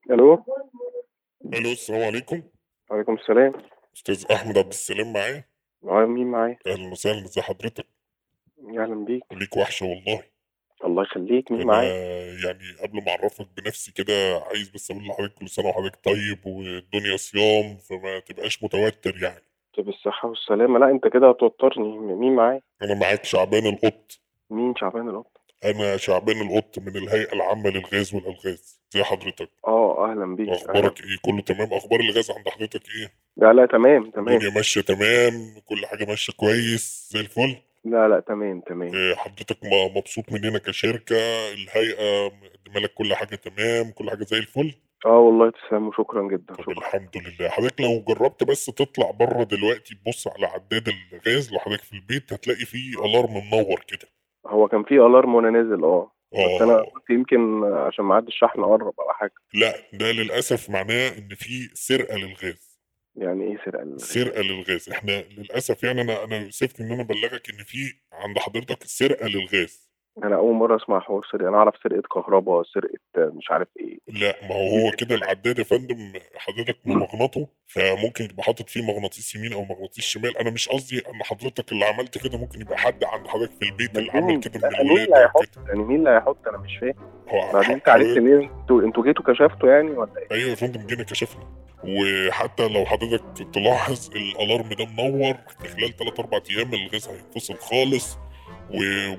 الو الو السلام عليكم وعليكم السلام استاذ احمد عبد السلام معايا معايا مين معايا اهلا وسهلا ازي حضرتك اهلا بيك ليك وحشه والله الله يخليك مين انا معايا يعني قبل ما اعرفك بنفسي كده عايز بس اقول لحضرتك كل سنه وحضرتك طيب والدنيا صيام فما تبقاش متوتر يعني طب الصحة والسلامة لا انت كده هتوترني مين معايا انا معاك شعبان القط مين شعبان القط انا شعبان القط من الهيئه العامه للغاز والالغاز زي حضرتك اه اهلا بيك اهلا اخبارك ايه كله تمام اخبار الغاز عند حضرتك ايه لا لا تمام تمام الدنيا ماشيه تمام كل حاجه ماشيه كويس زي الفل لا لا تمام تمام إيه، حضرتك م- مبسوط مننا كشركة الهيئة مقدمة لك كل حاجة تمام كل حاجة زي الفل اه والله تسلم وشكرا جدا طب شكرا الحمد لله حضرتك لو جربت بس تطلع بره دلوقتي تبص على عداد الغاز لو حضرتك في البيت هتلاقي فيه الارم منور كده هو كان في الارم وانا نازل اه بس انا اه قلت يمكن عشان ما عدش الشحن قرب او حاجة لا ده للاسف معناه ان في سرقة للغاز يعني ايه سرقة الغاز؟ سرقة للغاز احنا للاسف يعني انا انا يؤسفني ان انا ابلغك ان في عند حضرتك سرقة للغاز انا اول مرة اسمع حوار سرقة انا اعرف سرقة كهرباء سرقة مش عارف ايه لا ما هو هو كده العداد يا فندم حضرتك ممغنطه فممكن يبقى حاطط فيه مغناطيس يمين او مغناطيس شمال انا مش قصدي ان حضرتك اللي عملت كده ممكن يبقى حد عند حضرتك في البيت اللي عمل مين كده من لا، مين الولاد اللي او هيحط كده يعني مين اللي هيحط انا مش فاهم هو بعدين انت عرفت حضرتك منين انتوا انتوا جيتوا كشفتوا يعني ولا ايه؟ ايوه يا فندم جينا كشفنا وحتى لو حضرتك تلاحظ الالارم ده منور في خلال 3 4 ايام الغاز هينفصل خالص و...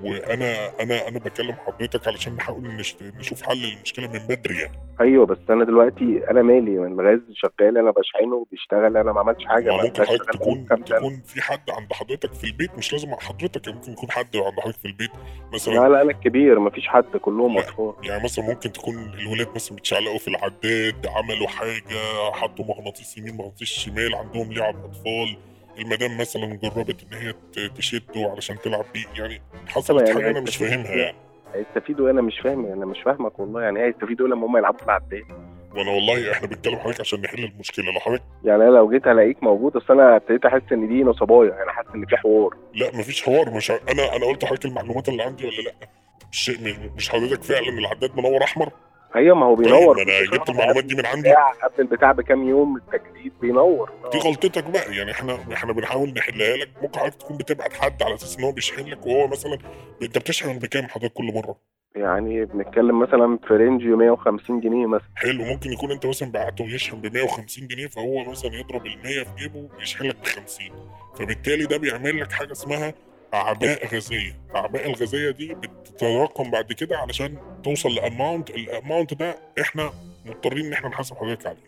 وانا انا انا بكلم حضرتك علشان نحاول نش... نشوف حل للمشكله من بدري يعني ايوه بس انا دلوقتي انا مالي من الغاز شغال انا بشحنه وبيشتغل انا ما عملتش حاجه ما ما ممكن ده حضرتك اشتغل تكون كام سنة. تكون في حد عند حضرتك في البيت مش لازم حضرتك يعني ممكن يكون حد عند حضرتك في البيت مثلا لا لا انا الكبير ما فيش حد كلهم لا. اطفال يعني مثلا ممكن تكون الولاد مثلا بتشعلقوا في العداد عملوا حاجة حطوا مغناطيس يمين مغناطيس شمال عندهم لعب أطفال المدام مثلا جربت إن هي ت- تشده علشان تلعب بيه يعني حصلت يعني حاجة أنا مش هيستفيدوا فاهمها إيه؟ يعني هيستفيدوا إيه؟ انا مش فاهم انا مش فاهمك والله يعني ايه هيستفيدوا إيه لما هم يلعبوا في العداد وأنا والله إحنا بنتكلم حضرتك عشان نحل المشكلة لو حضرتك يعني انا لو جيت الاقيك موجود اصل انا ابتديت احس ان دي نصبايا يعني حاسس ان في حوار لا مفيش حوار مش ع- أنا أنا قلت لحضرتك المعلومات اللي عندي ولا لأ مش مش- مش حضرتك فعلا العداد منور أحمر ايوه ما هو طيب بينور ما أنا جبت المعلومات دي من عندي بتاع قبل البتاع بكام يوم التجديد بينور دي غلطتك بقى يعني احنا احنا بنحاول نحلها لك ممكن حضرتك تكون بتبعت حد على اساس ان هو بيشحن لك وهو مثلا انت بتشحن بكام حضرتك كل مره يعني بنتكلم مثلا في رينج 150 جنيه مثلا حلو ممكن يكون انت مثلا بعته يشحن ب 150 جنيه فهو مثلا يضرب ال 100 في جيبه يشحن لك ب 50 فبالتالي ده بيعمل لك حاجه اسمها اعباء غازيه الاعباء الغازيه دي بتتراكم بعد كده علشان توصل لاماونت الاماونت ده احنا مضطرين ان احنا نحاسب حضرتك عليه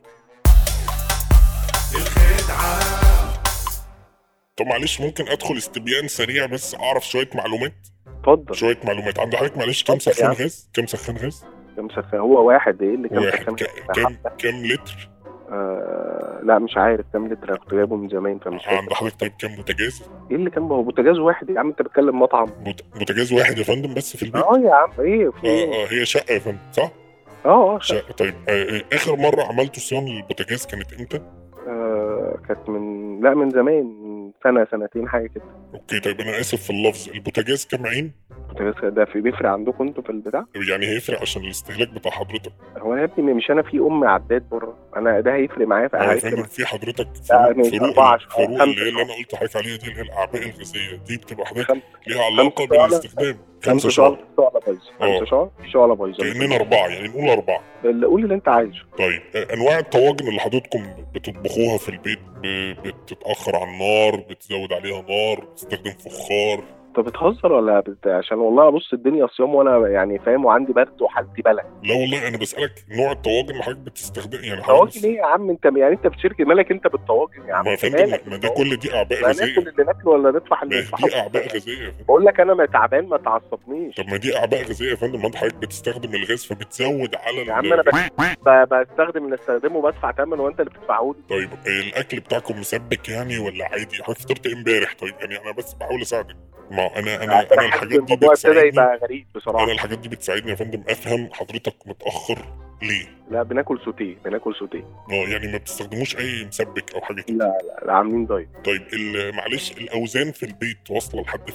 طب معلش ممكن ادخل استبيان سريع بس اعرف شويه معلومات اتفضل شويه معلومات عند حضرتك معلش كام اتفضل يا سخان عم. غاز كام سخان غاز كم سخان هو واحد ايه اللي كام واحد سخان ك- كام كام لتر آه لا مش عارف كام لتر أنا كنت جايبه من زمان فمش عند فاكر حضرتك طيب كام بوتاجاز ايه اللي كان هو بوتاجاز واحد يا عم انت بتتكلم مطعم بوت- بوتاجاز واحد يا فندم بس في البيت اه يا عم ايه في اه ايه اه هي شقه يا فندم صح اه اه شقه طيب آه آه، اخر مره عملتوا صيانه للبوتاجاز كانت امتى آه، كانت من لا من زمان من سنه سنتين حاجه كده اوكي طيب انا اسف في اللفظ البوتاجاز كام عين البوتاجاز ده في بيفرق عندكم انتوا في البتاع يعني هيفرق عشان الاستهلاك بتاع حضرتك هو انا يا ابني مش انا في ام عداد بره انا ده هيفرق معايا اه يا هيفرق فندم في حضرتك لا، فروق من فروق أربعة شهور، فروق اللي هي اللي خمسة انا قلت لحضرتك عليها دي اللي هي الاعباء الغازيه دي بتبقى حضرتك خمسة ليها علاقه خمسة شعلة. بالاستخدام خمسة خمسة شعلة شعلة شعلة بايظة اه. خمسة شعلة في شعلة بايظة كأننا أربعة يعني نقول أربعة اللي قول اللي انت عايزه طيب آه، أنواع الطواجن اللي حضرتكم بتطبخوها في البيت ب- بتتأخر على النار بتزود عليها نار بتستخدم فخار انت بتهزر ولا بت... عشان والله بص الدنيا صيام وانا يعني فاهم وعندي برد وحالتي بلد لا والله أنا بسألك نوع الطواجن اللي حضرتك بتستخدم يعني حضرتك طواجن ايه يا عم انت يعني انت في شركه مالك انت بالطواجن يا عم ما يا انت فندم مالك ما ده بالطواجن؟ كل دي أعباء ما ناكل غازية اللي ناكله ولا ندفع ما اللي دي ندفعه أعباء غازية يا فندم بقول لك انا ما تعبان ما تعصبنيش طب ما دي أعباء غازية يا فندم ما أنت حضرتك بتستخدم الغاز فبتزود على يا عم ال- انا بس- ب- بستخدم اللي استخدمه بدفع ثمن وانت اللي بتدفعه لي طيب الأكل بتاعكم مسبك يعني ولا عادي حضرتك فطرت إيه امبارح طيب يعني أنا بس بحاول أساعدك ما هو أنا أنا حاسس أنا الحاجات دي الموضوع ابتدى بتساعدني يبقى غريب انا بصراحه الحاجات دي بتساعدني يا فندم افهم حضرتك متاخر ليه لا بناكل سوتيه بناكل سوتيه اه يعني ما بتستخدموش اي مسبك او حاجه كده لا لا, لا عاملين دايت طيب ال- معلش الاوزان في البيت واصله لحد فين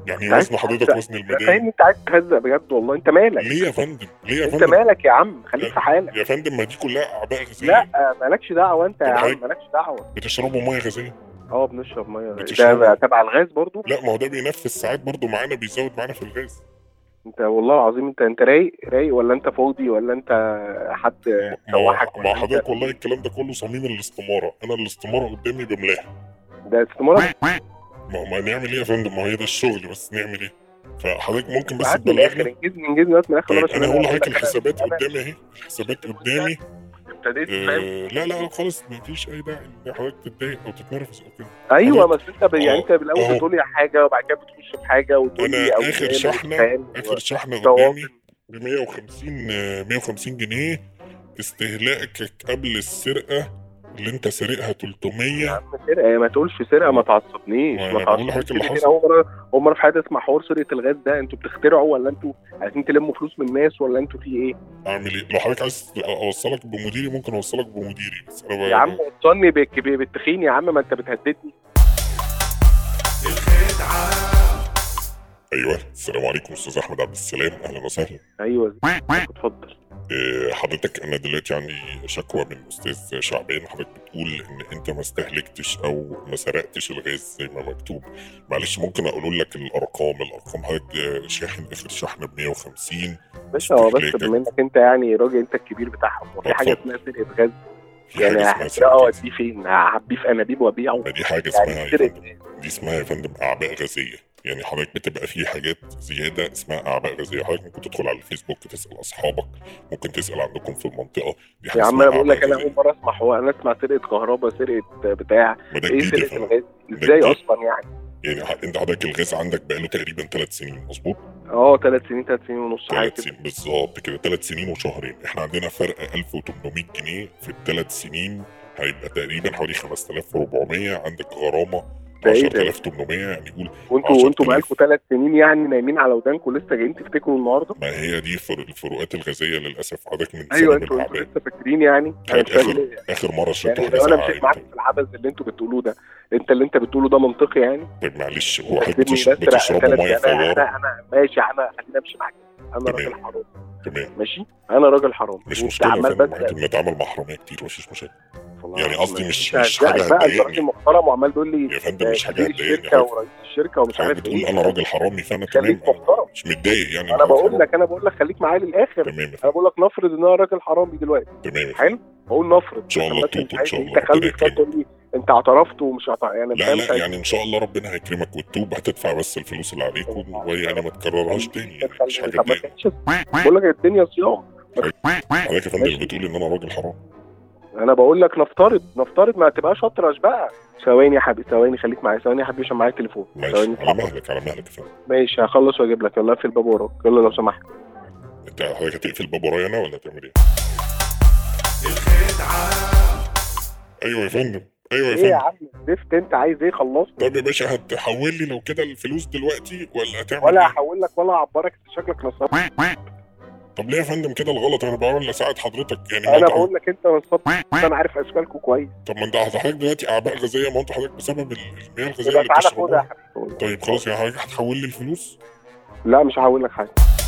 يعني عايز وزن حضرتك تهزق. وزن لا الميدان فاهم انت عايز تهزق بجد والله انت مالك ليه يا فندم ليه يا انت فندم مالك يا عم خليك في حالك يا فندم ما دي كلها اعباء غذائيه لا مالكش دعوه انت يا طب عم حضرتك- مالكش دعوه بتشربوا ميه غازيه اه بنشرب ميه بتشرب- ده تبع الغاز برضو لا ما هو ده بينفذ ساعات برضو معانا بيزود معانا في الغاز انت والله العظيم انت انت رايق رايق ولا انت فاضي ولا انت حد ما هو- سوحك مع ولا حضرتك انت- والله الكلام ده كله صميم الاستماره انا الاستماره قدامي بملاها ده استمارة ما هو ما نعمل ايه يا فندم ما هو هي ده الشغل بس نعمل ايه فحضرتك ممكن بس بعد من الاخر تبلغني انجزني انجزني دلوقتي من الاخر طيب عشان انا هقول أقول لحضرتك لك الحسابات أنا- قدامي اهي الحسابات قدامي ابتديت فاهم آه لا لا لا خالص ما فيش اي داعي ان حضرتك تتضايق او تتنرفز او كده ايوه بس انت ب... يعني أهو. انت بالاول أهو. بتقول لي حاجه وبعد كده بتخش في حاجه وتقول أنا لي آخر أوزان شحنة- وأوزان اخر شحنه وطواجن. قدامي ب 150 آه، 150 جنيه استهلاكك قبل السرقه اللي انت سارقها 300 سرقه ما تقولش سرقه ما تعصبنيش ما ما أنا بقول لحضرتك تعصبنيش اللي كده حصل. اول مره اول مره في حياتي اسمع حوار سرقه الغاز ده انتوا بتخترعوا ولا انتوا عايزين تلموا فلوس من الناس ولا انتوا في ايه؟ اعمل ايه لو حضرتك عايز اوصلك بمديري ممكن اوصلك بمديري بس انا ب- يا عم وصلني بالك- بالتخين يا عم ما انت بتهددني ايوه السلام عليكم استاذ احمد عبد السلام اهلا وسهلا ايوه اتفضل إيه، حضرتك انا دلوقتي عندي شكوى من استاذ شعبان حضرتك بتقول ان انت ما استهلكتش او ما سرقتش الغاز زي ما مكتوب معلش ممكن اقول لك الارقام الارقام حضرتك آه، شاحن اخر شحنه ب 150 بس هو بس استهلاكك. بما انك انت يعني راجل انت الكبير بتاعهم وفي حاجه اتفضل. اسمها سرقه غاز في يعني حاجه اسمها هسرقه سرقة واديه فين؟ هعبيه في انابيب وابيعه ما دي حاجه اسمها يعني يا سرقه فندم دي اسمها يا فندم اعباء غازيه يعني حضرتك بتبقى في حاجات زياده اسمها اعباء غازيه حضرتك ممكن تدخل على الفيسبوك تسال اصحابك ممكن تسال عندكم في المنطقه دي حاجه يا عم اسمها انا بقول لك أعباء انا غازية. اول مره اسمع هو انا اسمع سرقه كهرباء سرقه بتاع ما ده ايه جديد يا سرقه فندم الغاز ده ازاي جديد. اصلا يعني يعني ح- انت حضرتك الغاز عندك بقاله تقريبا ثلاث سنين مظبوط اه ثلاث سنين ثلاث سنين ونص حاجه ثلاث كده سنين بالظبط كده ثلاث سنين وشهرين احنا عندنا فرق 1800 جنيه في الثلاث سنين هيبقى تقريبا حوالي 5400 عندك غرامه ده إيه ده؟ 10800 يعني قول وانتوا 10,000. وانتوا بقالكم ثلاث سنين يعني نايمين على ودانكم لسه جايين تفتكروا النهارده ما هي دي فر- الفروقات الغازيه للاسف حضرتك من ايوه سبب انتوا انتوا الاعباء لسه فاكرين يعني انا طيب مش فاهم اخر ليه اخر مره شربتوا يعني حاجه لو انا ساقعه مشيت معاك امتى؟ في العبث اللي انتوا بتقولوه ده انت اللي انت بتقوله ده منطقي يعني طيب معلش هو حضرتك تهددني بتش- بس لا بتشربوا ثلاث ميه انا فواره انا انا ماشي انا خليني امشي معاك انا تمام. راجل حرام تمام ماشي انا راجل حرام مش وانت مشكله يا عمال فندم بس عادي بنتعامل مع حراميه كتير مفيش مشاكل والله يعني العظيم قصدي مش- انت مش حاجة هتزعق بقى انت هتضايقني. راجل محترم وعمال تقول لي يا فندم مش حاجه مدير هتضايقني الشركه حضرتك ورئيس الشركه ومش حضرتك عارف بتقول ايه انا راجل حرامي فانا تمام خليك أنا محترم مش متضايق يعني انا إن بقول حرام. لك انا بقول لك خليك معايا للاخر تمام يا انا فندم بقول لك نفرض ان انا راجل حرامي دلوقتي تمام يا فندم حلو بقول نفرض إن شاء الله مثلا تتوب انت إن عايز شاء انت الله، خلي ربنا تقول يكرمك. لي انت اعترفت ومش اعترفت يعني لا فاهم لا يعني ان شاء الله ربنا هيكرمك وتتوب هتدفع بس الفلوس اللي عليك ويعني ما تكررهاش تاني يعني مش حاجه طب ما تضايقك كانش بقول لك الدنيا صيام حضرتك يا فندم ماشي. بتقول ان انا راجل حرام انا بقول لك نفترض نفترض ما تبقاش اطرش بقى ثواني يا حبيبي ثواني خليك معايا ثواني يا حبيبي عشان معايا تليفون ماشي ثواني على مهلك على مهلك يا فندم ماشي هخلص واجيب لك يلا اقفل الباب وراك يلا لو سمحت انت حضرتك هتقفل الباب ورايا انا ولا هتعمل ايه؟ ايوه يا فندم ايوه يا ايه يا فندم عم زفت انت عايز ايه خلصت طب يا باشا هتحول لي لو كده الفلوس دلوقتي ولا هتعمل ولا ايه؟ هحول لك ولا اعبرك انت شكلك نصاب طب ليه يا فندم كده الغلط انا بحاول اساعد حضرتك يعني ما انا انت بقول لك انت نصاب انا عارف اشكالكم كويس طب ما انت حضرتك دلوقتي اعباء غازيه ما انت حضرتك بسبب المياه الغازيه يبقى اللي تعالى خدها يا بتشربوها حبيبي طيب خلاص يعني حضرتك هتحول لي الفلوس لا مش هحول لك حاجه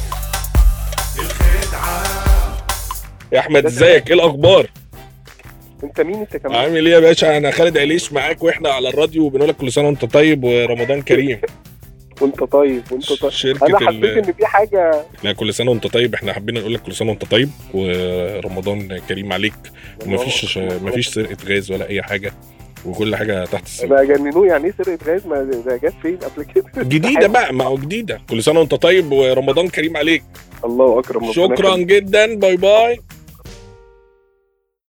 يا احمد ازيك ايه الاخبار انت مين انت كمان عامل ايه يا باشا انا خالد عليش معاك واحنا على الراديو وبنقول لك كل سنه وانت طيب ورمضان كريم وانت طيب وانت طيب شركه انا حسيت ال... ان في حاجه لا كل سنه وانت طيب احنا حابين نقول لك كل سنه وانت طيب ورمضان كريم عليك ومفيش مفيش سرقه غاز ولا اي حاجه وكل حاجه تحت السن ما جننوه يعني ايه سرقه غاز ما ده جت فين قبل كده جديده بقى ما هو جديده كل سنه وانت طيب ورمضان كريم عليك الله اكرم ربنا شكرا يخليك. جدا باي باي